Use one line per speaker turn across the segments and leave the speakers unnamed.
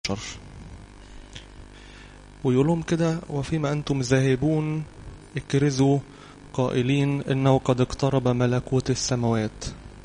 ويقول لهم كده وفيما أنتم ذاهبون اكرزوا قائلين إنه قد اقترب ملكوت السماوات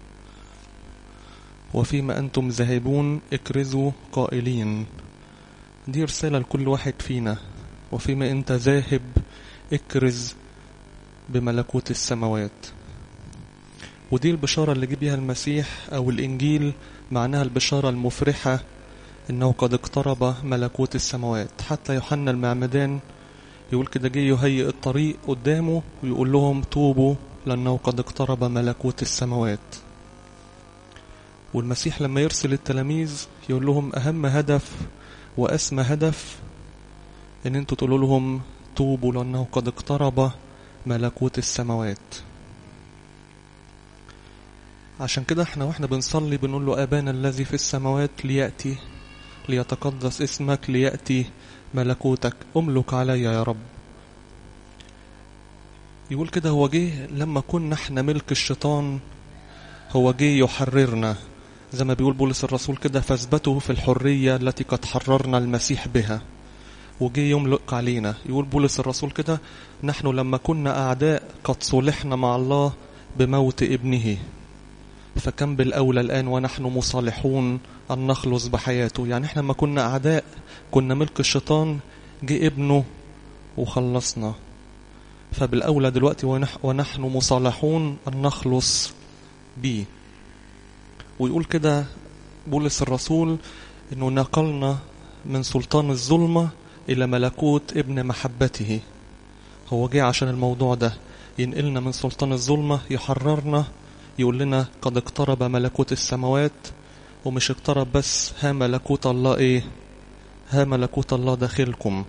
وفيما أنتم ذاهبون اكرزوا قائلين دي رسالة لكل واحد فينا وفيما أنت ذاهب اكرز بملكوت السماوات ودي البشارة اللي جه بيها المسيح أو الإنجيل معناها البشارة المفرحة إنه قد اقترب ملكوت السماوات حتى يوحنا المعمدان يقول كده جه يهيئ الطريق قدامه ويقول لهم توبوا لأنه قد اقترب ملكوت السماوات والمسيح لما يرسل التلاميذ يقول لهم أهم هدف وأسمى هدف إن انتوا تقولوا لهم توبوا لأنه قد اقترب ملكوت السماوات عشان كده احنا واحنا بنصلي بنقول له أبانا الذي في السماوات ليأتي ليتقدس اسمك ليأتي ملكوتك املك علي يا رب يقول كده هو جه لما كنا احنا ملك الشيطان هو جه يحررنا زي ما بيقول بولس الرسول كده فاثبتوا في الحرية التي قد حررنا المسيح بها وجه يملك علينا يقول بولس الرسول كده نحن لما كنا أعداء قد صلحنا مع الله بموت ابنه فكم بالأولى الآن ونحن مصالحون أن نخلص بحياته يعني احنا لما كنا أعداء كنا ملك الشيطان جه ابنه وخلصنا فبالأولى دلوقتي ونح ونحن مصالحون أن نخلص بيه ويقول كده بولس الرسول انه نقلنا من سلطان الظلمة الى ملكوت ابن محبته هو جه عشان الموضوع ده ينقلنا من سلطان الظلمة يحررنا يقول لنا قد اقترب ملكوت السماوات ومش اقترب بس ها ملكوت الله ايه ها ملكوت الله داخلكم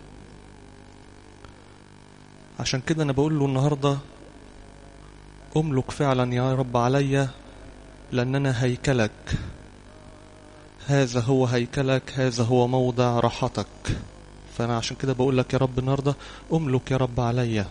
عشان كده انا بقول له النهارده املك فعلا يا رب عليا لأننا هيكلك هذا هو هيكلك هذا هو موضع راحتك فأنا عشان كده بقول لك يا رب النهاردة أملك يا رب عليا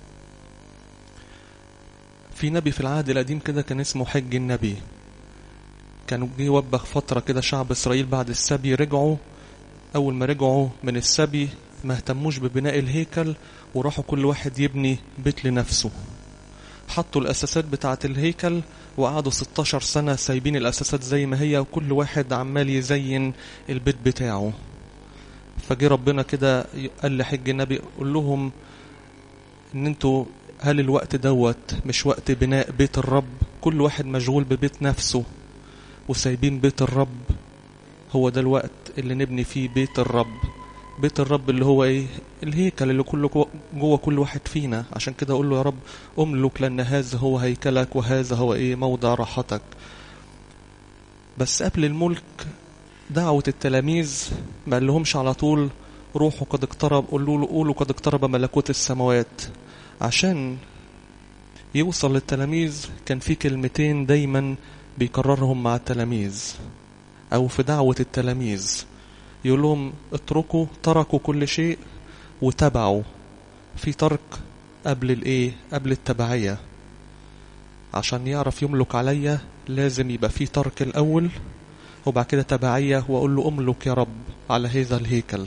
في نبي في العهد القديم كده كان اسمه حج النبي كانوا جه يوبخ فترة كده شعب إسرائيل بعد السبي رجعوا أول ما رجعوا من السبي ما اهتموش ببناء الهيكل وراحوا كل واحد يبني بيت لنفسه حطوا الأساسات بتاعة الهيكل وقعدوا 16 سنة سايبين الأساسات زي ما هي وكل واحد عمال يزين البيت بتاعه فجي ربنا كده قال لحج النبي قول لهم ان انتوا هل الوقت دوت مش وقت بناء بيت الرب كل واحد مشغول ببيت نفسه وسايبين بيت الرب هو ده الوقت اللي نبني فيه بيت الرب بيت الرب اللي هو ايه الهيكل اللي كله جوه كل واحد فينا عشان كده اقول له يا رب املك لان هذا هو هيكلك وهذا هو ايه موضع راحتك بس قبل الملك دعوة التلاميذ ما قال لهمش على طول روحوا قد اقترب قولوا له قولوا قد اقترب ملكوت السماوات عشان يوصل للتلاميذ كان في كلمتين دايما بيكررهم مع التلاميذ او في دعوة التلاميذ يقول لهم اتركوا تركوا كل شيء وتبعوا في ترك قبل الايه قبل التبعية عشان يعرف يملك عليا لازم يبقى في ترك الاول وبعد كده تبعية واقول له املك يا رب على هذا الهيكل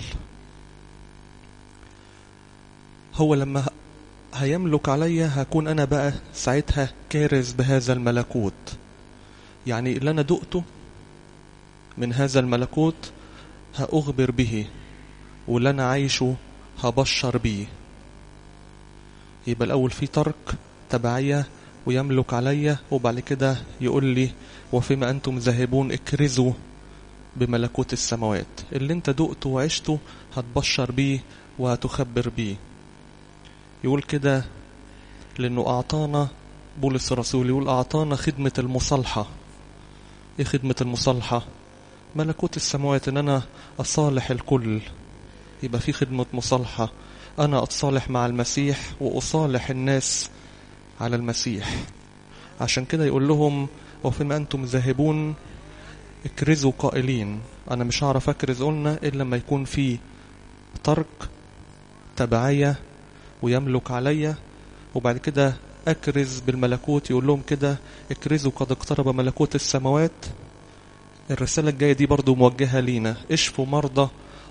هو لما هيملك عليا هكون انا بقى ساعتها كارز بهذا الملكوت يعني اللي انا دقته من هذا الملكوت هأخبر به واللي أنا عايشه هبشر بيه يبقى الأول في ترك تبعية ويملك عليا وبعد كده يقول لي وفيما أنتم ذاهبون اكرزوا بملكوت السماوات اللي انت دقته وعشته هتبشر بيه وهتخبر بيه يقول كده لأنه أعطانا بولس الرسول يقول أعطانا خدمة المصالحة إيه خدمة المصالحة ملكوت السماوات ان انا اصالح الكل يبقى في خدمة مصالحة انا اتصالح مع المسيح واصالح الناس على المسيح عشان كده يقول لهم وفيما انتم ذاهبون اكرزوا قائلين انا مش هعرف اكرز قلنا الا لما يكون في ترك تبعية ويملك عليا وبعد كده اكرز بالملكوت يقول لهم كده اكرزوا قد اقترب ملكوت السماوات الرسالة الجاية دي برضو موجهة لينا اشفوا مرضى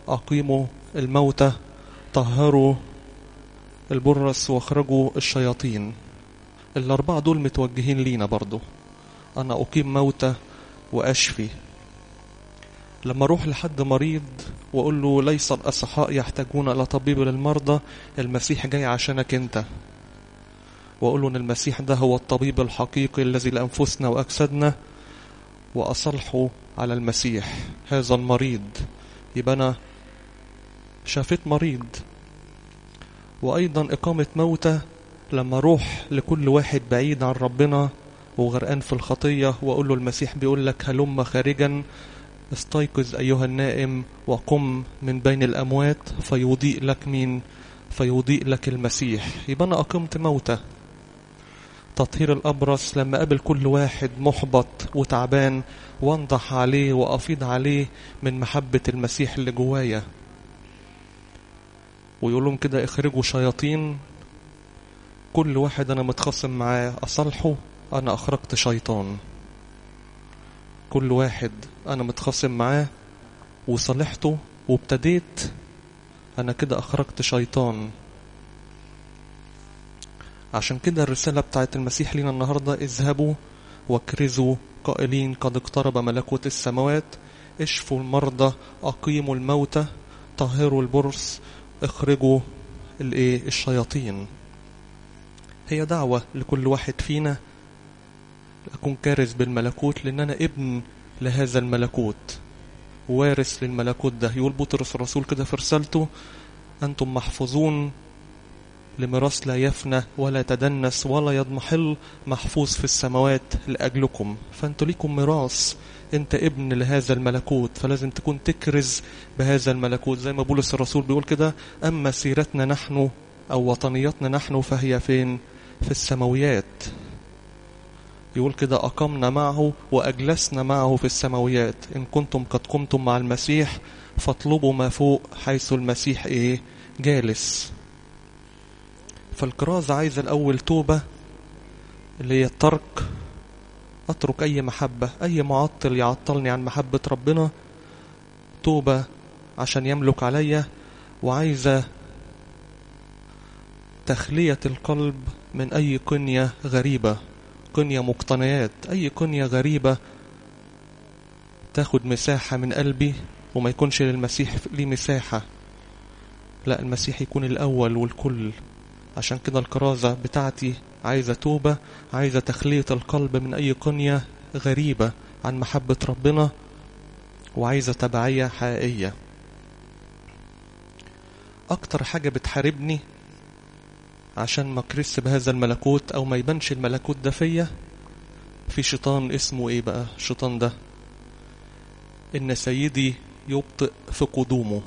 أقيموا الموتى طهروا البرص واخرجوا الشياطين الأربعة دول متوجهين لينا برضو أنا أقيم موتى وأشفي لما أروح لحد مريض وأقول له ليس الأصحاء يحتاجون إلى طبيب للمرضى المسيح جاي عشانك أنت وأقول له أن المسيح ده هو الطبيب الحقيقي الذي لأنفسنا وأجسادنا وأصلحه على المسيح هذا المريض يبقى أنا شافت مريض وأيضا إقامة موتى لما أروح لكل واحد بعيد عن ربنا وغرقان في الخطية وأقول له المسيح بيقول لك هلم خارجا استيقظ أيها النائم وقم من بين الأموات فيضيء لك مين فيضيء لك المسيح يبقى أنا أقمت موتى تطهير الأبرص لما قابل كل واحد محبط وتعبان وانضح عليه وأفيض عليه من محبة المسيح اللي جوايا ويقول لهم كده اخرجوا شياطين كل واحد أنا متخاصم معاه أصلحه أنا أخرجت شيطان كل واحد أنا متخاصم معاه وصلحته وابتديت أنا كده أخرجت شيطان عشان كده الرسالة بتاعت المسيح لنا النهاردة اذهبوا واكرزوا قائلين قد اقترب ملكوت السماوات اشفوا المرضى أقيموا الموتى طهروا البرص اخرجوا الايه الشياطين هي دعوة لكل واحد فينا أكون كارث بالملكوت لأن أنا ابن لهذا الملكوت وارث للملكوت ده يقول بطرس الرسول كده في رسالته أنتم محفوظون لميراث لا يفنى ولا يتدنس ولا يضمحل محفوظ في السماوات لأجلكم فأنتوا ليكم ميراث أنت ابن لهذا الملكوت فلازم تكون تكرز بهذا الملكوت زي ما بولس الرسول بيقول كده أما سيرتنا نحن أو وطنيتنا نحن فهي فين في السماويات يقول كده أقمنا معه وأجلسنا معه في السماويات إن كنتم قد قمتم مع المسيح فاطلبوا ما فوق حيث المسيح إيه جالس فالكرازة عايزة الأول توبة اللي هي الترك أترك أي محبة أي معطل يعطلني عن محبة ربنا توبة عشان يملك عليا وعايزة تخلية القلب من أي قنية غريبة قنية مقتنيات أي قنية غريبة تاخد مساحة من قلبي وما يكونش للمسيح ليه مساحة لا المسيح يكون الأول والكل عشان كده الكرازة بتاعتي عايزة توبة عايزة تخلية القلب من أي قنية غريبة عن محبة ربنا وعايزة تبعية حقيقية أكتر حاجة بتحاربني عشان ما كرس بهذا الملكوت أو ما يبانش الملكوت ده فيا في شيطان اسمه إيه بقى الشيطان ده إن سيدي يبطئ في قدومه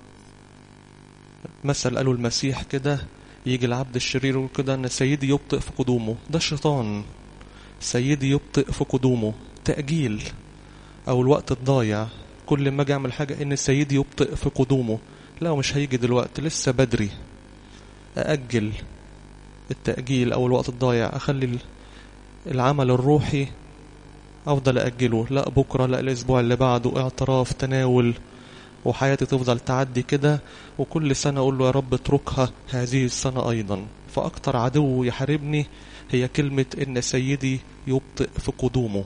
مثل قالوا المسيح كده يجي العبد الشرير يقول كده ان سيدي يبطئ في قدومه ده الشيطان سيدي يبطئ في قدومه تأجيل او الوقت الضايع كل ما اجي اعمل حاجة ان سيدي يبطئ في قدومه لا مش هيجي دلوقتي لسه بدري أأجل التأجيل او الوقت الضايع اخلي العمل الروحي افضل أأجله لا بكرة لا الاسبوع اللي بعده اعتراف تناول وحياتي تفضل تعدي كده وكل سنة أقول له يا رب اتركها هذه السنة أيضا فأكتر عدو يحاربني هي كلمة إن سيدي يبطئ في قدومه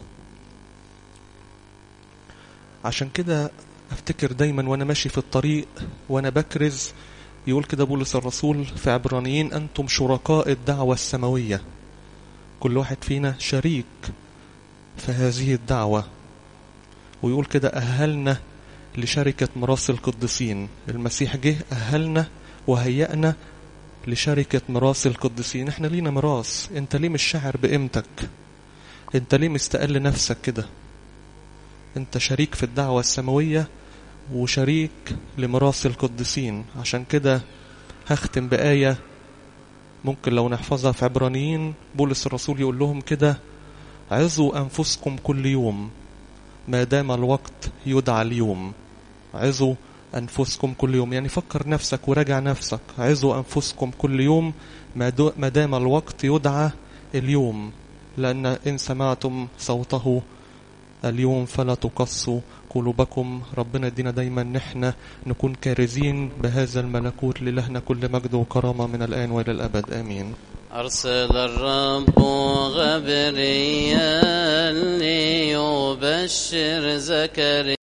عشان كده أفتكر دايما وأنا ماشي في الطريق وأنا بكرز يقول كده بولس الرسول في عبرانيين أنتم شركاء الدعوة السماوية كل واحد فينا شريك في هذه الدعوة ويقول كده أهلنا لشركة ميراث القديسين المسيح جه أهلنا وهيأنا لشركة ميراث القديسين احنا لينا ميراث انت ليه مش شاعر بقيمتك انت ليه مستقل نفسك كده انت شريك في الدعوة السماوية وشريك لميراث القديسين عشان كده هختم بآية ممكن لو نحفظها في عبرانيين بولس الرسول يقول لهم كده عظوا أنفسكم كل يوم ما دام الوقت يدعى اليوم عظوا أنفسكم كل يوم يعني فكر نفسك وراجع نفسك عظوا أنفسكم كل يوم ما دام الوقت يدعى اليوم لأن إن سمعتم صوته اليوم فلا تقصوا قلوبكم ربنا يدينا دايما نحن نكون كارزين بهذا الملكوت للهنا كل مجد وكرامة من الآن وإلى الأبد آمين
أرسل الرب غبريال ليبشر زكريا